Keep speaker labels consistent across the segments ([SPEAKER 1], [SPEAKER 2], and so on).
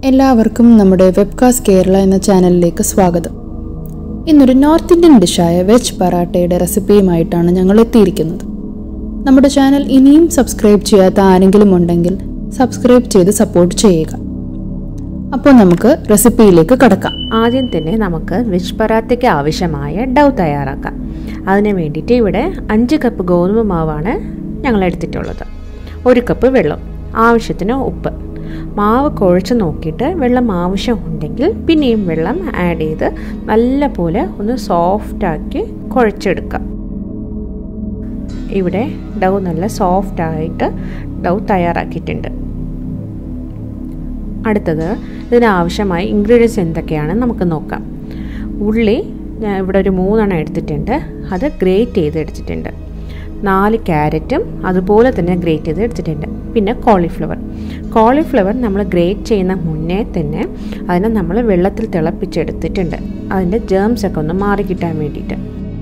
[SPEAKER 1] എല്ലാവർക്കും നമ്മുടെ വെബ്കാസ്റ്റ് കേരള എന്ന ചാനലിലേക്ക് സ്വാഗതം ഇന്നൊരു നോർത്ത് ഇന്ത്യൻ ഡിഷായ വെജ് പറാട്ടയുടെ റെസിപ്പിയുമായിട്ടാണ് ഞങ്ങൾ എത്തിയിരിക്കുന്നത് നമ്മുടെ ചാനൽ ഇനിയും സബ്സ്ക്രൈബ് ചെയ്യാത്ത ആരെങ്കിലും ഉണ്ടെങ്കിൽ സബ്സ്ക്രൈബ് ചെയ്ത് സപ്പോർട്ട് ചെയ്യുക അപ്പോൾ നമുക്ക് റെസിപ്പിയിലേക്ക് കടക്കാം
[SPEAKER 2] ആദ്യം തന്നെ നമുക്ക് വെജ് പറാത്തയ്ക്ക് ആവശ്യമായ ഡൗ തയ്യാറാക്കാം അതിന് വേണ്ടിയിട്ട് ഇവിടെ അഞ്ച് കപ്പ് ഗോതമ്പ് മാവാണ് ഞങ്ങൾ എടുത്തിട്ടുള്ളത് ഒരു കപ്പ് വെള്ളം ആവശ്യത്തിന് ഉപ്പ് മാവ് കുഴച്ച് നോക്കിയിട്ട് വെള്ളം ആവശ്യം ഉണ്ടെങ്കിൽ പിന്നെയും വെള്ളം ആഡ് ചെയ്ത് നല്ല പോലെ ഒന്ന് സോഫ്റ്റാക്കി കുഴച്ചെടുക്കാം ഇവിടെ ഡൗ നല്ല സോഫ്റ്റായിട്ട് ഡൗ തയ്യാറാക്കിയിട്ടുണ്ട് അടുത്തത് ഇതിനാവശ്യമായ ഇൻഗ്രീഡിയൻസ് എന്തൊക്കെയാണെന്ന് നമുക്ക് നോക്കാം ഉള്ളി ഞാൻ ഇവിടെ ഒരു മൂന്നെണ്ണം എടുത്തിട്ടുണ്ട് അത് ഗ്രേറ്റ് ചെയ്ത് എടുത്തിട്ടുണ്ട് നാല് ക്യാരറ്റും അതുപോലെ തന്നെ ഗ്രേറ്റ് ചെയ്ത് എടുത്തിട്ടുണ്ട് പിന്നെ കോളിഫ്ലവർ കോളിഫ്ലവർ നമ്മൾ ഗ്രേറ്റ് ചെയ്യുന്ന മുന്നേ തന്നെ അതിനെ നമ്മൾ വെള്ളത്തിൽ തിളപ്പിച്ചെടുത്തിട്ടുണ്ട് അതിൻ്റെ ജേംസ് ഒക്കെ ഒന്ന് മാറി കിട്ടാൻ വേണ്ടിയിട്ട്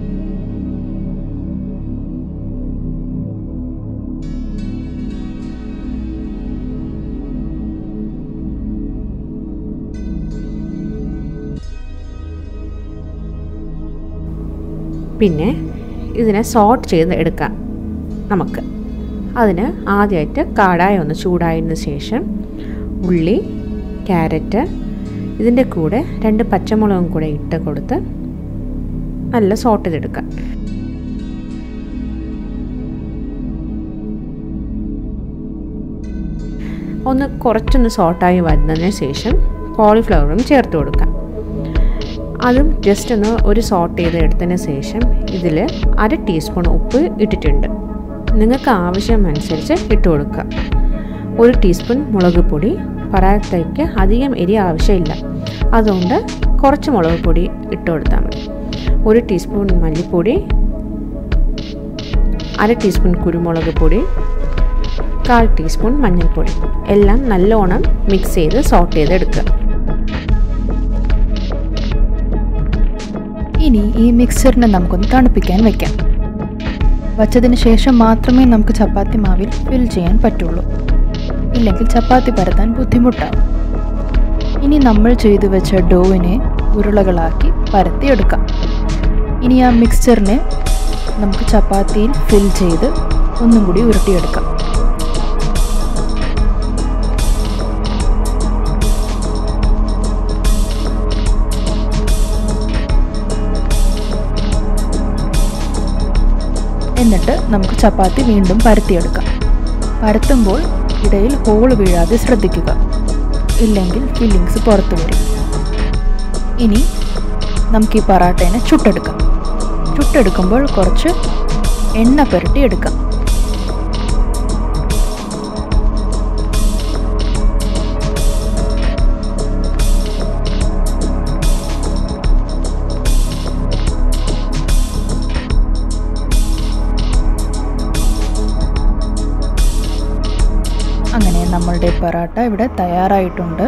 [SPEAKER 2] പിന്നെ ഇതിനെ സോട്ട് ചെയ്ത് എടുക്കാം നമുക്ക് അതിന് ആദ്യമായിട്ട് കാടായ ഒന്ന് ചൂടായതിന് ശേഷം ഉള്ളി ക്യാരറ്റ് ഇതിൻ്റെ കൂടെ രണ്ട് പച്ചമുളകും കൂടെ ഇട്ട് കൊടുത്ത് നല്ല സോട്ട് ചെയ്തെടുക്കാം ഒന്ന് കുറച്ചൊന്ന് സോട്ടായി വരുന്നതിന് ശേഷം കോളിഫ്ലവറും ചേർത്ത് കൊടുക്കാം അതും ജസ്റ്റ് ഒന്ന് ഒരു സോട്ട് ചെയ്ത് എടുത്തതിന് ശേഷം ഇതിൽ അര ടീസ്പൂൺ ഉപ്പ് ഇട്ടിട്ടുണ്ട് നിങ്ങൾക്ക് ആവശ്യമനുസരിച്ച് ഇട്ട് കൊടുക്കുക ഒരു ടീസ്പൂൺ മുളക് പൊടി പറാത്തയ്ക്ക് അധികം എരി ആവശ്യമില്ല അതുകൊണ്ട് കുറച്ച് മുളക് പൊടി ഇട്ട് കൊടുത്താൽ മതി ഒരു ടീസ്പൂൺ മല്ലിപ്പൊടി അര ടീസ്പൂൺ കുരുമുളക് പൊടി കാൽ ടീസ്പൂൺ മഞ്ഞൾപ്പൊടി എല്ലാം നല്ലോണം മിക്സ് ചെയ്ത് സോട്ട് ചെയ്തെടുക്കുക
[SPEAKER 1] ഇനി ഈ മിക്സറിനെ നമുക്കൊന്ന് തണുപ്പിക്കാൻ വെക്കാം വച്ചതിന് ശേഷം മാത്രമേ നമുക്ക് ചപ്പാത്തി മാവിൽ ഫിൽ ചെയ്യാൻ പറ്റുള്ളൂ ഇല്ലെങ്കിൽ ചപ്പാത്തി പരത്താൻ ബുദ്ധിമുട്ടാവും ഇനി നമ്മൾ ചെയ്തു വെച്ച ഡോവിനെ ഉരുളകളാക്കി പരത്തിയെടുക്കാം ഇനി ആ മിക്സ്ചറിനെ നമുക്ക് ചപ്പാത്തിയിൽ ഫിൽ ചെയ്ത് ഒന്നും കൂടി ഉരുട്ടിയെടുക്കാം എന്നിട്ട് നമുക്ക് ചപ്പാത്തി വീണ്ടും പരത്തിയെടുക്കാം പരത്തുമ്പോൾ ഇടയിൽ ഹോൾ വീഴാതെ ശ്രദ്ധിക്കുക ഇല്ലെങ്കിൽ ഫില്ലിങ്സ് പുറത്തു വരും ഇനി നമുക്ക് ഈ പറാട്ടേനെ ചുട്ടെടുക്കാം ചുട്ടെടുക്കുമ്പോൾ കുറച്ച് എണ്ണ പുരട്ടി എടുക്കാം അങ്ങനെ നമ്മളുടെ പറാട്ട ഇവിടെ തയ്യാറായിട്ടുണ്ട്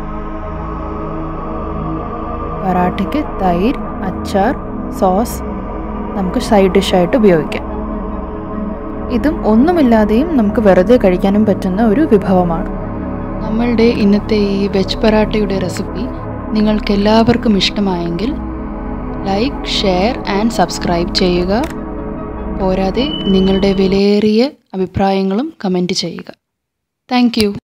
[SPEAKER 1] പറാട്ടയ്ക്ക് തൈര് അച്ചാർ സോസ് നമുക്ക് സൈഡ് ഡിഷായിട്ട് ഉപയോഗിക്കാം ഇതും ഒന്നുമില്ലാതെയും നമുക്ക് വെറുതെ കഴിക്കാനും പറ്റുന്ന ഒരു വിഭവമാണ് നമ്മളുടെ ഇന്നത്തെ ഈ വെജ് പറാട്ടയുടെ റെസിപ്പി നിങ്ങൾക്ക് എല്ലാവർക്കും ഇഷ്ടമായെങ്കിൽ ലൈക്ക് ഷെയർ ആൻഡ് സബ്സ്ക്രൈബ് ചെയ്യുക പോരാതെ നിങ്ങളുടെ വിലയേറിയ അഭിപ്രായങ്ങളും കമൻറ്റ് ചെയ്യുക താങ്ക് യു